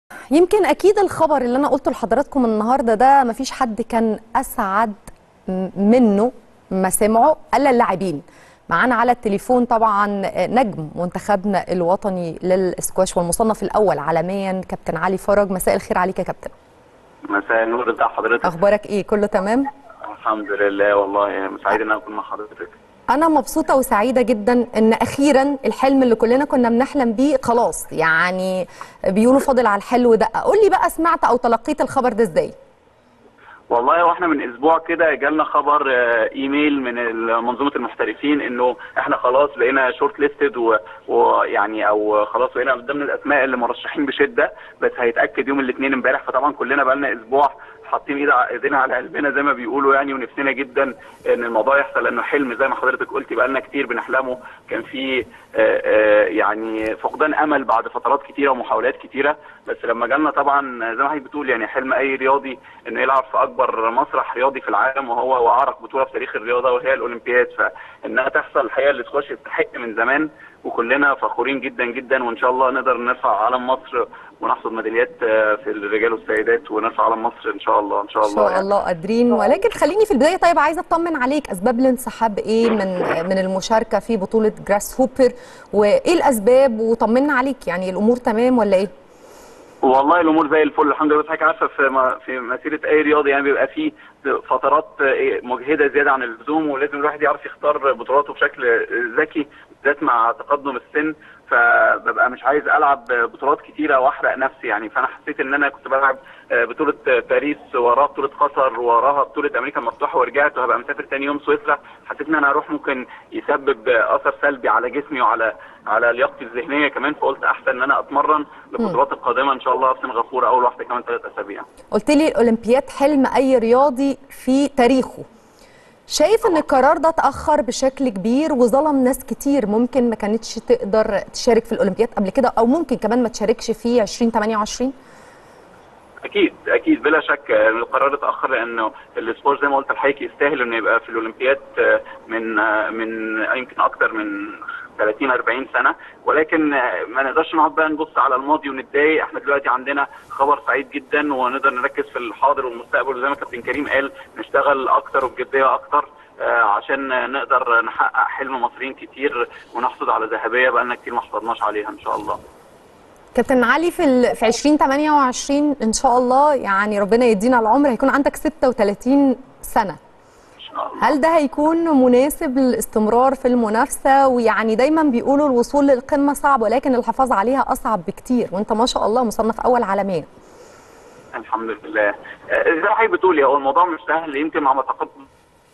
يمكن اكيد الخبر اللي انا قلته لحضراتكم النهارده ده مفيش حد كان اسعد م- منه ما سمعه الا اللاعبين معانا على التليفون طبعا نجم منتخبنا الوطني للاسكواش والمصنف الاول عالميا كابتن علي فرج مساء الخير عليك يا كابتن مساء النور ازي حضرتك اخبارك ايه كله تمام الحمد لله والله سعيد ان انا اكون مع حضرتك انا مبسوطه وسعيده جدا ان اخيرا الحلم اللي كلنا كنا بنحلم بيه خلاص يعني بيقولوا فاضل على الحلو ده قول لي بقى سمعت او تلقيت الخبر ده ازاي والله واحنا من اسبوع كده جالنا خبر آه، ايميل من ال- منظومه المحترفين انه احنا خلاص بقينا شورت ليستد ويعني او خلاص بقينا من ضمن الاسماء اللي مرشحين بشده بس هيتاكد يوم الاثنين امبارح فطبعا كلنا بقالنا اسبوع حاطين ايد ايدينا على قلبنا زي ما بيقولوا يعني ونفسنا جدا ان الموضوع يحصل لانه حلم زي ما حضرتك قلتي بقالنا كتير بنحلمه كان في آه، آه، يعني فقدان امل بعد فترات كتيره ومحاولات كتيره بس لما جالنا طبعا زي ما حضرتك بتقول يعني حلم اي رياضي انه يلعب في اكبر مسرح رياضي في العالم وهو واعرق بطوله في تاريخ الرياضه وهي الاولمبياد فانها تحصل الحقيقه الاسكواش يستحق من زمان وكلنا فخورين جدا جدا وان شاء الله نقدر نرفع علم مصر ونحصد ميداليات آه، في الرجال والسيدات ونرفع علم مصر ان شاء الله ان شاء ان الله شاء يعني. الله قادرين ولكن خليني في البدايه طيب عايزه اطمن عليك اسباب الانسحاب ايه من من المشاركه في بطوله جراس هوبر وايه الاسباب وطمنا عليك يعني الامور تمام ولا ايه والله الامور زي الفل الحمد لله بس حضرتك عارفه في م- في مسيره اي رياضي يعني بيبقى فيه فترات آه، مجهده زياده عن اللزوم ولازم الواحد يعرف يختار بطولاته بشكل ذكي بالذات مع تقدم السن فببقى مش عايز العب بطولات كتيره واحرق نفسي يعني فانا حسيت ان انا كنت بلعب آه، بطوله باريس وراها بطوله قطر وراها بطوله امريكا المفتوحه ورجعت وهبقى مسافر تاني يوم سويسرا حسيت ان انا هروح ممكن يسبب آه، اثر سلبي على جسمي وعلى على لياقتي الذهنيه كمان فقلت احسن ان انا اتمرن للبطولات القادمه ان شاء الله في سنغافوره اول واحده كمان ثلاث اسابيع قلت لي الاولمبياد حلم اي رياضي في تاريخه شايف ان القرار ده اتاخر بشكل كبير وظلم ناس كتير ممكن ما كانتش تقدر تشارك في الاولمبياد قبل كده او ممكن كمان ما تشاركش في 2028 اكيد اكيد بلا شك آه، القرار اتاخر لانه السبورت زي ما قلت لحضرتك يستاهل انه يبقى في الاولمبياد آه، من آه، من يمكن اكتر من 30 40 سنه ولكن آه، ما نقدرش نقعد بقى نبص على الماضي ونتضايق احنا دلوقتي عندنا خبر سعيد جدا ونقدر نركز في الحاضر والمستقبل وزي ما كابتن كريم قال نشتغل اكتر وبجديه اكتر آه، عشان نقدر نحقق حلم مصريين كتير ونحصد على ذهبيه بقالنا كتير ما حصلناش عليها ان شاء الله كابتن علي في ال... في 2028 ان شاء الله يعني ربنا يدينا العمر هيكون عندك 36 سنه ان شاء الله هل ده هيكون مناسب للاستمرار في المنافسه ويعني دايما بيقولوا الوصول للقمه صعب ولكن الحفاظ عليها اصعب بكتير وانت ما شاء الله مصنف اول عالميا الحمد لله آه، زي ما حضرتك بتقولي هو الموضوع مش سهل يمكن مع تقدم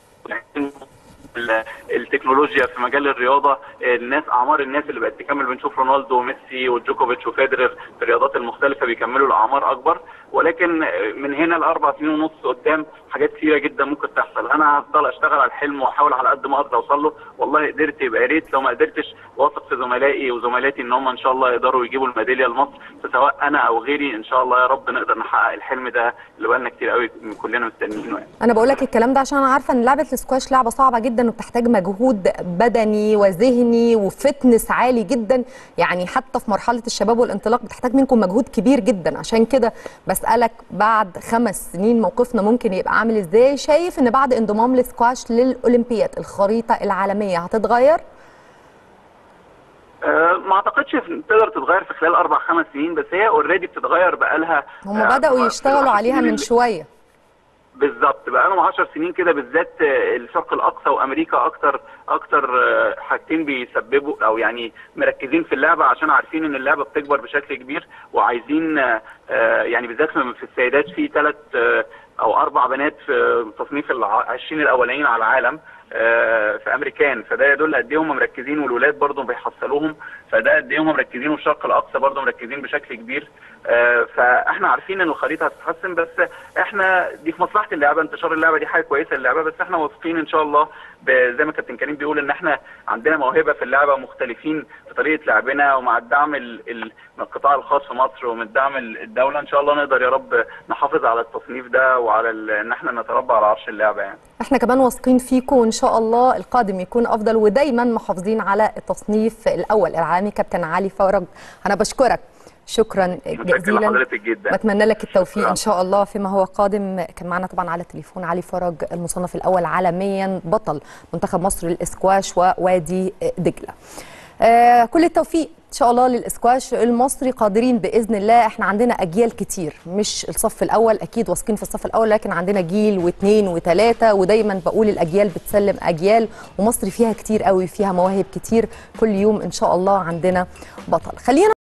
ال- التكنولوجيا في مجال الرياضه الناس اعمار الناس اللي بقت تكمل بنشوف رونالدو وميسي وجوكوفيتش وفيدرر في الرياضات المختلفه بيكملوا لاعمار اكبر ولكن من هنا لاربع سنين ونص قدام حاجات كثيره جدا ممكن تحصل انا هفضل اشتغل على الحلم واحاول على قد ما اقدر اوصل له والله قدرت يبقى يا ريت لو ما قدرتش واثق في زملائي وزملاتي ان هم ان شاء الله يقدروا يجيبوا الميداليه لمصر فسواء انا او غيري ان شاء الله يا رب نقدر نحقق الحلم ده اللي بقالنا كتير قوي كلنا مستنيينه يعني انا بقول لك الكلام ده عشان انا عارفه ان لعبه السكواش لعبه صعبه جدا وبتحتاج مجهود بدني وذهني وفتنس عالي جدا يعني حتى في مرحله الشباب والانطلاق بتحتاج منكم مجهود كبير جدا عشان كده بسالك بعد خمس سنين موقفنا ممكن يبقى عامل ازاي شايف ان بعد انضمام السكواش للاولمبياد الخريطه العالميه هتتغير أه، ما اعتقدش إن تقدر تتغير في خلال اربع خمس سنين بس هي اوريدي بتتغير بقالها هم أه، بداوا في يشتغلوا العشر عليها سنين من اللي- شويه بالظبط بقى لهم 10 سنين كده بالذات آه، الشرق الاقصى وامريكا اكتر اكتر آه، حاجتين بيسببوا او يعني مركزين في اللعبه عشان عارفين ان اللعبه بتكبر بشكل كبير وعايزين آه، آه، يعني بالذات في في السيدات في ثلاث او اربع بنات في تصنيف ال 20 الاولانيين على العالم آه، في امريكان فده يدل قد ايه هم مركزين والولاد برضه بيحصلوهم فده قد ايه هم مركزين والشرق الاقصى برضه مركزين بشكل كبير آه، فاحنا عارفين ان الخريطه هتتحسن بس احنا دي في مصلحه اللعبه انتشار اللعبه دي حاجه كويسه للعبه بس احنا واثقين ان شاء الله ب- زي ما كابتن كريم بيقول ان احنا عندنا موهبه في اللعبه مختلفين في طريقه لعبنا ومع الدعم ال- ال- من القطاع الخاص في مصر ومن الدعم ال- الدوله ان شاء الله نقدر يا رب نحافظ على التصنيف ده وعلى ال- ان احنا نتربى على عرش اللعبه يعني احنا كمان واثقين فيكم وان شاء الله القادم يكون افضل ودايما محافظين على التصنيف الاول العالمي كابتن علي فرج انا بشكرك شكرا متشكر جزيلا لحضرتك جدا بتمنى لك التوفيق شكراً. ان شاء الله فيما هو قادم كان معنا طبعا على التليفون علي فرج المصنف الاول عالميا بطل منتخب مصر للاسكواش ووادي دجله آه كل التوفيق ان شاء الله للاسكواش المصري قادرين باذن الله احنا عندنا اجيال كتير مش الصف الاول اكيد واثقين في الصف الاول لكن عندنا جيل واثنين وثلاثه ودايما بقول الاجيال بتسلم اجيال ومصر فيها كتير قوي فيها مواهب كتير كل يوم ان شاء الله عندنا بطل خلينا